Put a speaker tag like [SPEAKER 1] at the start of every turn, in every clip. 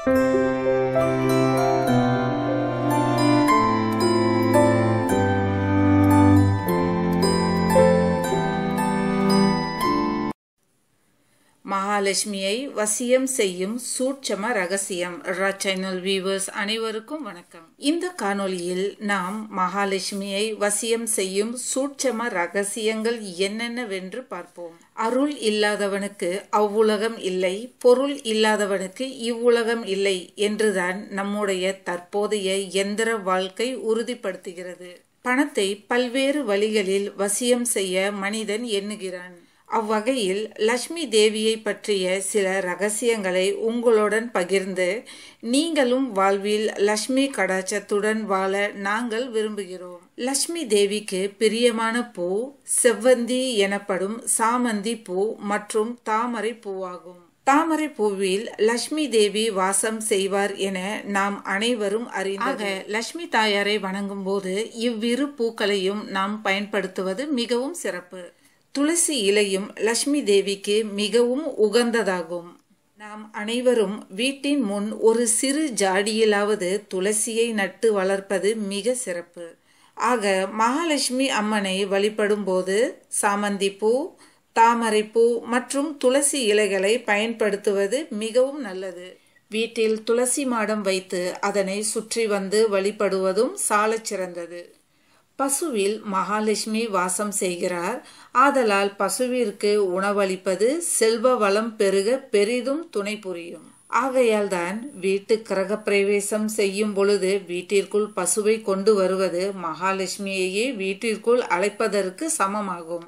[SPEAKER 1] மகாலட்சுமியை வசியம் செய்யும் சூட்சம ரகசியம் ரா சேனல் வியூவர்ஸ் அனைவருக்கும் வணக்கம் இந்த காணொளியில் நாம் மகாலட்சுமியை வசியம் செய்யும் சூட்சம ரகசியங்கள் என்னென்னவென்று பார்ப்போம் அருள் இல்லாதவனுக்கு அவ்வுலகம் இல்லை பொருள் இல்லாதவனுக்கு இவ்வுலகம் இல்லை என்றுதான் நம்முடைய தற்போதைய எந்திர வாழ்க்கை உறுதிப்படுத்துகிறது பணத்தை பல்வேறு வழிகளில் வசியம் செய்ய மனிதன் எண்ணுகிறான் அவ்வகையில் லக்ஷ்மி தேவியை பற்றிய சில ரகசியங்களை உங்களுடன் பகிர்ந்து நீங்களும் வாழ்வில் லக்ஷ்மி கடாச்சத்துடன் வாழ நாங்கள் விரும்புகிறோம் லக்ஷ்மி தேவிக்கு பிரியமான பூ செவ்வந்தி எனப்படும் சாமந்தி பூ மற்றும் தாமரை பூவாகும் தாமரை பூவில் லட்சுமி தேவி வாசம் செய்வார் என நாம் அனைவரும் அறிந்தாக லட்சுமி தாயாரை வணங்கும் போது இவ்விரு பூக்களையும் நாம் பயன்படுத்துவது மிகவும் சிறப்பு துளசி இலையும் லட்சுமி தேவிக்கு மிகவும் உகந்ததாகும் நாம் அனைவரும் வீட்டின் முன் ஒரு சிறு ஜாடியிலாவது துளசியை நட்டு வளர்ப்பது மிக சிறப்பு ஆக மகாலட்சுமி அம்மனை வழிபடும் போது சாமந்தி பூ தாமரைப்பூ மற்றும் துளசி இலைகளை பயன்படுத்துவது மிகவும் நல்லது வீட்டில் துளசி மாடம் வைத்து அதனை சுற்றி வந்து வழிபடுவதும் சாலச் சிறந்தது பசுவில் மகாலட்சுமி வாசம் செய்கிறார் ஆதலால் பசுவிற்கு உணவளிப்பது செல்வ வளம் பெருக பெரிதும் துணை புரியும் ஆகையால் தான் வீட்டு கிரக பிரவேசம் செய்யும் பொழுது வீட்டிற்குள் பசுவை கொண்டு வருவது மகாலட்சுமியையே வீட்டிற்குள் அழைப்பதற்கு சமமாகும்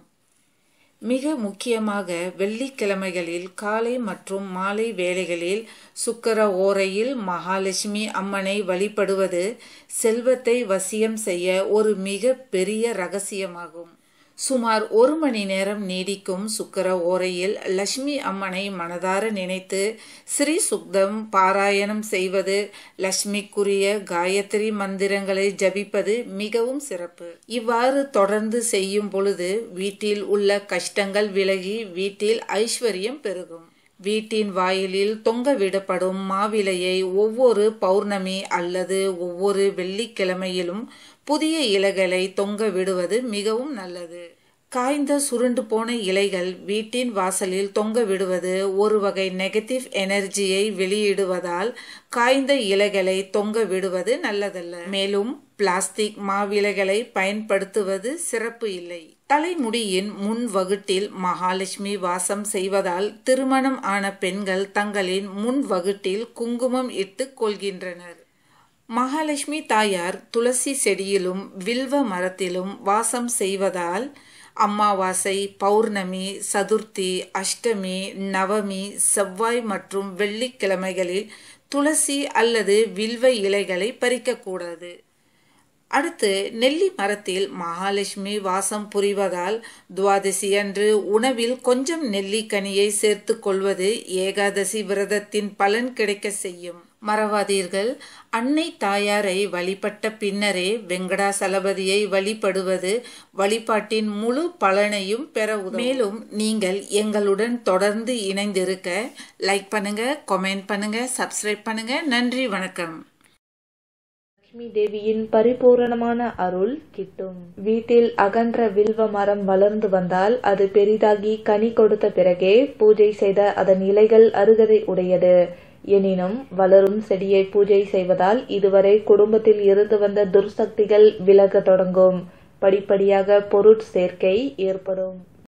[SPEAKER 1] மிக முக்கியமாக வெள்ளிக்கிழமைகளில் காலை மற்றும் மாலை வேளைகளில் சுக்கர ஓரையில் மகாலட்சுமி அம்மனை வழிபடுவது செல்வத்தை வசியம் செய்ய ஒரு மிக பெரிய ரகசியமாகும் சுமார் ஒரு மணி நேரம் நீடிக்கும் சுக்கர ஓரையில் லட்சுமி அம்மனை மனதார நினைத்து ஸ்ரீ சுக்தம் பாராயணம் செய்வது லட்சுமிக்குரிய காயத்ரி மந்திரங்களை ஜபிப்பது மிகவும் சிறப்பு இவ்வாறு தொடர்ந்து செய்யும் பொழுது வீட்டில் உள்ள கஷ்டங்கள் விலகி வீட்டில் ஐஸ்வர்யம் பெருகும் வீட்டின் வாயிலில் தொங்க விடப்படும் மாவிலையை ஒவ்வொரு பௌர்ணமி அல்லது ஒவ்வொரு வெள்ளிக்கிழமையிலும் புதிய இலைகளை தொங்க விடுவது மிகவும் நல்லது காய்ந்த சுருண்டு போன இலைகள் வீட்டின் வாசலில் தொங்க விடுவது ஒரு வகை நெகட்டிவ் எனர்ஜியை வெளியிடுவதால் காய்ந்த இலைகளை தொங்க விடுவது நல்லதல்ல மேலும் பிளாஸ்டிக் மாவிலைகளை பயன்படுத்துவது சிறப்பு இல்லை தலைமுடியின் முன் வகுட்டில் மகாலட்சுமி வாசம் செய்வதால் திருமணம் ஆன பெண்கள் தங்களின் முன் வகுட்டில் குங்குமம் இட்டு கொள்கின்றனர் மகாலட்சுமி தாயார் துளசி செடியிலும் வில்வ மரத்திலும் வாசம் செய்வதால் அமாவாசை பௌர்ணமி சதுர்த்தி அஷ்டமி நவமி செவ்வாய் மற்றும் வெள்ளிக்கிழமைகளில் துளசி அல்லது வில்வ இலைகளை பறிக்கக்கூடாது அடுத்து நெல்லி மரத்தில் மகாலட்சுமி வாசம் புரிவதால் துவாதசி அன்று உணவில் கொஞ்சம் நெல்லிக்கனியை சேர்த்து கொள்வது ஏகாதசி விரதத்தின் பலன் கிடைக்க செய்யும் மறவாதீர்கள் அன்னை தாயாரை வழிபட்ட பின்னரே வெங்கடாசலபதியை வழிபடுவது வழிபாட்டின் முழு பலனையும் பெற உதவும் மேலும் நீங்கள் எங்களுடன் தொடர்ந்து இணைந்திருக்க லைக் பண்ணுங்க கமெண்ட் பண்ணுங்க சப்ஸ்கிரைப் பண்ணுங்க நன்றி வணக்கம்
[SPEAKER 2] லட்சுமி தேவியின் பரிபூரணமான அருள் கிட்டும் வீட்டில் அகன்ற வில்வ மரம் வளர்ந்து வந்தால் அது பெரிதாகி கனி கொடுத்த பிறகே பூஜை செய்த அதன் இலைகள் அருகதை உடையது எனினும் வளரும் செடியை பூஜை செய்வதால் இதுவரை குடும்பத்தில் இருந்து வந்த துர்சக்திகள் விலக தொடங்கும் படிப்படியாக பொருட்சேர்க்கை ஏற்படும்